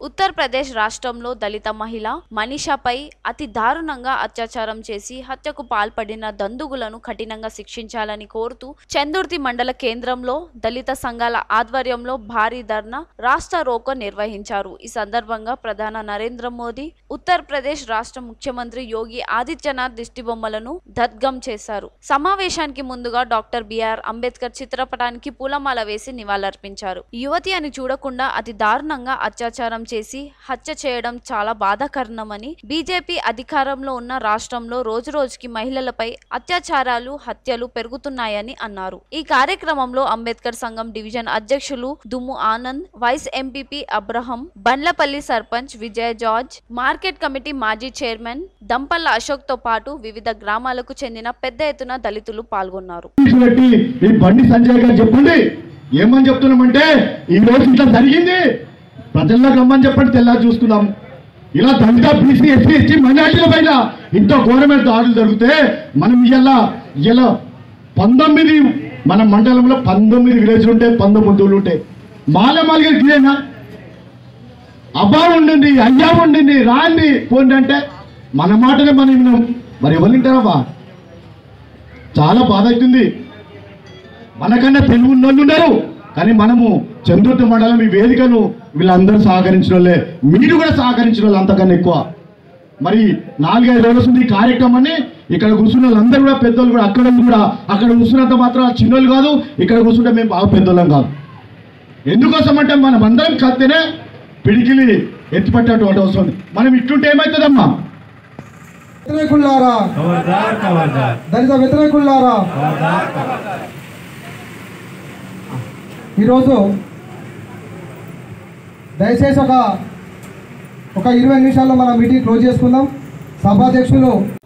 ఉత్తరప్రదేశ్ రాష్ట్రంలో దళిత మహిళ మనీషాపై అతి దారుణంగా అత్యాచారం చేసి హత్యకు పాల్పడిన దందుగులను కఠినంగా శిక్షించాలని కోరుతూ చందుర్తి మండల కేంద్రంలో దళిత సంఘాల ఆధ్వర్యంలో భారీ ధర్నా రాష్ట్ర రోకో నిర్వహించారు ఈ సందర్భంగా ప్రధాన నరేంద్ర మోదీ ఉత్తరప్రదేశ్ రాష్ట్ర ముఖ్యమంత్రి యోగి ఆదిత్యనాథ్ దిష్టిబొమ్మలను దద్గం చేశారు సమావేశానికి ముందుగా డాక్టర్ బిఆర్ అంబేద్కర్ చిత్రపటానికి పూలమాల వేసి నివాళులర్పించారు యువతి అని చూడకుండా అతి దారుణంగా అత్యాచారం చేసి హత్య చేయడం చాలా బాధాకరణమని బీజేపీ అధికారంలో ఉన్న రాష్ట్రంలో రోజు రోజుకి మహిళలపై అత్యాచారాలు హత్యలు పెరుగుతున్నాయని అన్నారు ఈ కార్యక్రమంలో అంబేద్కర్ సంఘం డివిజన్ అధ్యక్షులు దుమ్ము Anand vice MPP Abraham Bandlapalli sarpanch Vijay George market committee మాజీ చైర్మన్ దంపల్ల అశోక్ తో పాటు వివిధ గ్రామాలకు చెందిన పెద్ద ఎత్తున దళితులు పాల్గొన్నారు కేసు పెట్టి ఈ బండి సంజయ్ గారు చెప్పండి ఏమని చెప్తున్నామంటే ఈ రోజు ఇట్లా జరిగింది ప్రజల్లోకి రమ్మని చెప్పండి తెల్లారి చూసుకుందాం ఇలా దళిత బీసీ ఎస్సీ ఎస్టీ మైనార్టీల పైన ఇంత ఘోరమైన దాడులు జరిగితే మనం ఇలా ఇలా పంతొమ్మిది మన మండలంలో పంతొమ్మిది విలేజ్లు ఉంటాయి పంతొమ్మిది ఊళ్ళు ఉంటాయి మాల మాలిగా ఇదేనా అబ్బా ఉండండి అయ్యా ఉండండి రాండి పోండి అంటే మన మాటనే మనం విన్నాం మరి ఎవరు వింటారబ్బా చాలా బాధ అవుతుంది మనకన్నా తెలివి ఉన్నోళ్ళు ఉన్నారు కానీ మనము చంద్రుతి మండలం ఈ వేదికను వీళ్ళందరూ సహకరించిన వాళ్ళే మీరు కూడా సహకరించిన వాళ్ళు అంతకన్నా ఎక్కువ మరి నాలుగైదు రోజుల నుంచి ఈ కార్యక్రమాన్ని ఇక్కడ కూర్చున్న వాళ్ళందరూ కూడా పెద్దోళ్ళు కూడా అక్కడ కూడా అక్కడ కూర్చున్నంత మాత్రం చిన్నోళ్ళు కాదు ఇక్కడ కూర్చుంటే మేము బాగా పెద్దోళ్ళం కాదు ఎందుకోసం అంటే మనం అందరం కలిస్తేనే పిడికిలి ఎత్తిపట్టేటువంటి అవసరం ఉంది మనం ఇట్లుంటే ఏమవుతుందమ్మా వ్యతిరేకులారా खबरदार खबरदार దళిత వ్యతిరేకులారా ఈరోజు దయచేసి ఒక ఒక ఇరవై నిమిషాల్లో మనం మీటింగ్ క్లోజ్ చేసుకుందాం సభాధ్యక్షులు